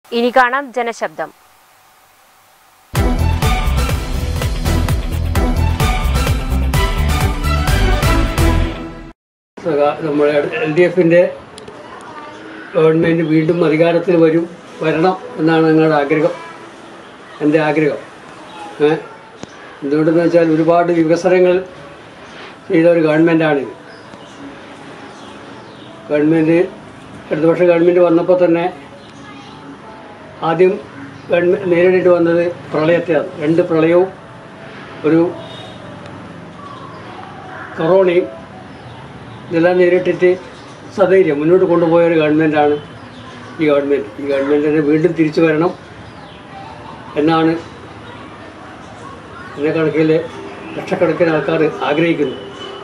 ഇനി കാണാം ജനശബ്ദം സഖാ- നമ്മുടെ എൽ ഡി എഫിൻ്റെ ഗവൺമെൻറ് വീണ്ടും അധികാരത്തിൽ വരും വരണം എന്നാണ് ഞങ്ങളുടെ ആഗ്രഹം എൻ്റെ ആഗ്രഹം ഏ എന്തുകൊണ്ടെന്ന് വെച്ചാൽ ഒരുപാട് വികസനങ്ങൾ ചെയ്ത ഒരു ഗവൺമെൻറ്റാണിത് ഗവൺമെൻറ് ഇടതുപക്ഷ ഗവൺമെൻറ് വന്നപ്പോൾ തന്നെ ആദ്യം ഗവൺമെൻറ് നേരിടേണ്ടി വന്നത് പ്രളയത്തെയാണ് രണ്ട് പ്രളയവും ഒരു കൊറോണയും ഇതെല്ലാം നേരിട്ടിട്ട് സധൈര്യം മുന്നോട്ട് കൊണ്ടുപോയ ഒരു ഗവൺമെൻറ്റാണ് ഈ ഗവൺമെൻറ് ഈ ഗവൺമെൻറ്റിന് വീണ്ടും തിരിച്ചു വരണം എന്നാണ് എന്നെ കണക്കിലെ ലക്ഷക്കണക്കിന് ആൾക്കാർ ആഗ്രഹിക്കുന്നു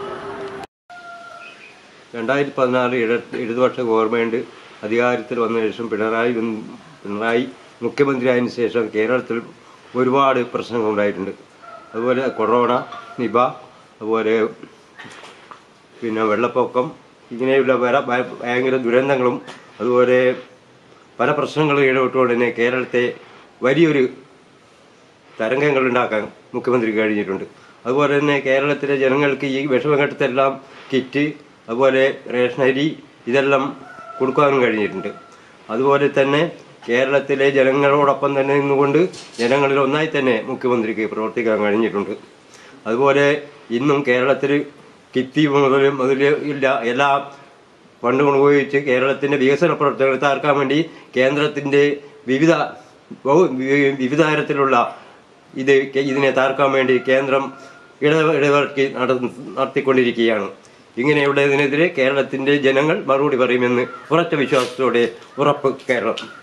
രണ്ടായിരത്തി പതിനാറ് ഇട ഇടതുപക്ഷ ഗവൺമെൻറ് അധികാരത്തിൽ വന്ന ശേഷം പിണറായി വന്ന് പിണറായി മുഖ്യമന്ത്രിയായതിനു ശേഷം കേരളത്തിൽ ഒരുപാട് പ്രശ്നങ്ങൾ ഉണ്ടായിട്ടുണ്ട് അതുപോലെ കൊറോണ നിപ അതുപോലെ പിന്നെ വെള്ളപ്പൊക്കം ഇങ്ങനെയുള്ള പല ഭയ- ഭയങ്കര ദുരന്തങ്ങളും അതുപോലെ പല പ്രശ്നങ്ങളും ഇടപെട്ടുകൊണ്ട് തന്നെ കേരളത്തെ വലിയൊരു തരംഗങ്ങൾ ഉണ്ടാക്കാൻ മുഖ്യമന്ത്രി കഴിഞ്ഞിട്ടുണ്ട് അതുപോലെ തന്നെ കേരളത്തിലെ ജനങ്ങൾക്ക് ഈ വിഷമഘട്ടത്തെല്ലാം കിറ്റ് അതുപോലെ റേഷനരി ഇതെല്ലാം കൊടുക്കാനും കഴിഞ്ഞിട്ടുണ്ട് അതുപോലെ തന്നെ കേരളത്തിലെ ജനങ്ങളോടൊപ്പം തന്നെ നിന്നുകൊണ്ട് ജനങ്ങളിൽ ഒന്നായി തന്നെ മുഖ്യമന്ത്രിക്ക് പ്രവർത്തിക്കാൻ കഴിഞ്ഞിട്ടുണ്ട് അതുപോലെ ഇന്നും കേരളത്തിൽ കിറ്റി മുതലും അതിൽ ഇല്ല എല്ലാ ഫണ്ടുകൾ ഉപയോഗിച്ച് കേരളത്തിന്റെ വികസന പ്രവർത്തനങ്ങൾ താർക്കാൻ വേണ്ടി കേന്ദ്രത്തിന്റെ വിവിധ ബഹു വി- വിവിധ തരത്തിലുള്ള ഇത് കെ- ഇതിനെ താർക്കാൻ വേണ്ടി കേന്ദ്രം ഇട ഇടവർക്കി നട നടത്തിക്കൊണ്ടിരിക്കുകയാണ് ഇങ്ങനെയുള്ളതിനെതിരെ കേരളത്തിന്റെ ജനങ്ങൾ മറുപടി പറയുമെന്ന് ഉറച്ച വിശ്വാസത്തോടെ ഉറപ്പ് കേരളം